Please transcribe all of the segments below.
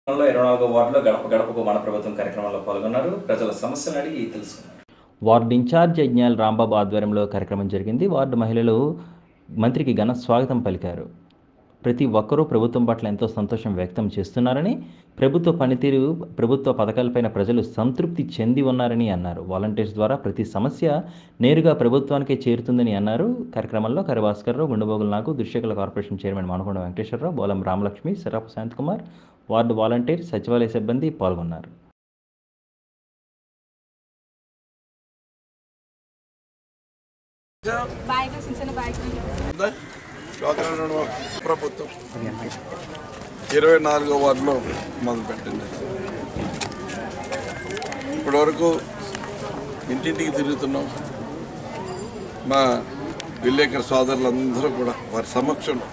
లో ఇరవై నాలుగో వార్డులో గడప గడపకు మన ప్రభుత్వం కార్యక్రమంలో పాల్గొన్నారు ప్రజల సమస్యలను అడిగి తెలుసుకున్నారు వార్డు ఇన్ఛార్జ్ యజ్ఞాల్ రాంబాబు ఆధ్వర్యంలో కార్యక్రమం జరిగింది వార్డు మహిళలు మంత్రికి ఘన స్వాగతం పలికారు ప్రతి ఒక్కరూ ప్రభుత్వం పట్ల ఎంతో సంతోషం వ్యక్తం చేస్తున్నారని ప్రభుత్వ పనితీరు ప్రభుత్వ పథకాలపైన ప్రజలు సంతృప్తి చెంది ఉన్నారని అన్నారు వాలంటీర్స్ ద్వారా ప్రతి సమస్య నేరుగా ప్రభుత్వానికే చేరుతుందని అన్నారు కార్యక్రమంలో కరిభాస్కర్రావు గుండెబోగుల నాగు దుశ్శకల కార్పొరేషన్ చైర్మన్ మానకొండ వెంకటేశ్వరరావు బోలం రామలక్ష్మి సిరప్ శాంతకుమార్ వార్డు వాలంటీర్ సచివాలయ సిబ్బంది పాల్గొన్నారు బాయ్గా చిన్న చిన్న బాయ్గా డ్వాక్రా ప్రభుత్వం ఇరవై నాలుగో వార్డులో మొదలు పెట్టండి ఇప్పటివరకు ఇంటింటికి తిరుగుతున్నాం మా విలేకరు సోదరులందరూ కూడా వారి సమక్షంలో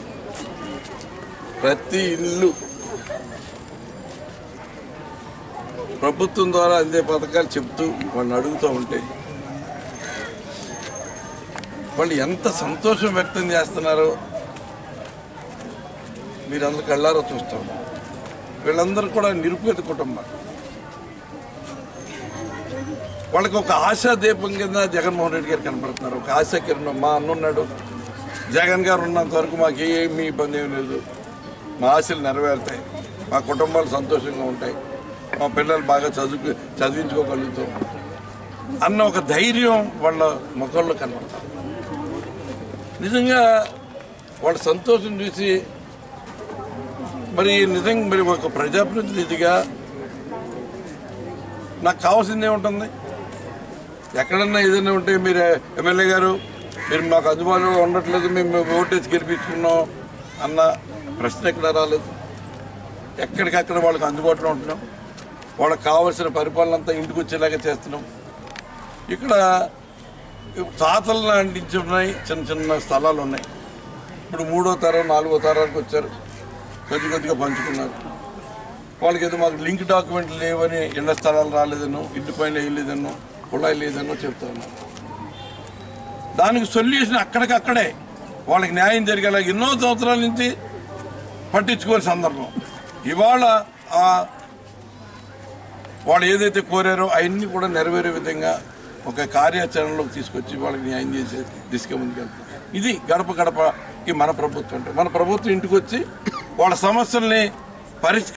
ప్రతి ఇల్లు ప్రభుత్వం ద్వారా అందే పథకాలు చెప్తూ వాళ్ళని అడుగుతూ ఉంటే వాళ్ళు ఎంత సంతోషం వ్యక్తం చేస్తున్నారో మీరందరూ కళ్ళారో చూస్తాం వీళ్ళందరూ కూడా నిరుపేద కుటుంబం వాళ్ళకి ఒక ఆశా దీపం కింద జగన్మోహన్ రెడ్డి గారు కనపడుతున్నారు ఒక ఆశా కిరణం మా అన్న ఉన్నాడు జగన్ గారు ఉన్నంత వరకు మాకు ఏమీ ఇబ్బంది ఏమీ లేదు మా ఆశలు నెరవేరుతాయి మా కుటుంబాలు సంతోషంగా ఉంటాయి మా పిల్లలు బాగా చదువు చదివించుకోగలుగుతాం అన్న ఒక ధైర్యం వాళ్ళ ముఖంలో కనపడతాం నిజంగా వాళ్ళ సంతోషం చూసి మరి నిజంగా మరి ఒక ప్రజాప్రతినిధిగా నాకు కావాల్సింది ఏముంటుంది ఎక్కడన్నా ఏదైనా ఉంటే మీరు ఎమ్మెల్యే గారు మీరు మాకు అందుబాటులో ఉండట్లేదు మేము ఓటేసి గెలిపించుకున్నాం అన్న ప్రశ్న ఎక్కడ రాలేదు ఎక్కడికక్కడ వాళ్ళకి అందుబాటులో ఉంటున్నాం వాళ్ళకి కావాల్సిన పరిపాలన అంతా ఇంటికి వచ్చేలాగా చేస్తున్నాం ఇక్కడ తాతలను అంటించి ఉన్నాయి చిన్న చిన్న స్థలాలు ఉన్నాయి ఇప్పుడు మూడో తరం నాలుగో తరానికి వచ్చారు కొద్ది కొద్దిగా పంచుకున్నారు వాళ్ళకి ఏదో మాకు లింక్ డాక్యుమెంట్లు లేవని ఇళ్ల స్థలాలు రాలేదనో ఇంటి పైన వేయలేదనో కుళాయి లేదనో చెప్తా ఉన్నారు దానికి సొల్యూషన్ అక్కడికక్కడే వాళ్ళకి న్యాయం జరిగేలా ఎన్నో సంవత్సరాల నుంచి పట్టించుకోని సందర్భం ఇవాళ ఆ వాళ్ళు ఏదైతే కోరారో అవన్నీ కూడా నెరవేరే విధంగా ఒక కార్యాచరణలోకి తీసుకొచ్చి వాళ్ళకి న్యాయం చేసే దిశగా ముందుకెళ్తాం ఇది గడప గడపకి మన ప్రభుత్వం అంటే మన ప్రభుత్వం ఇంటికి వచ్చి వాళ్ళ సమస్యల్ని పరిష్క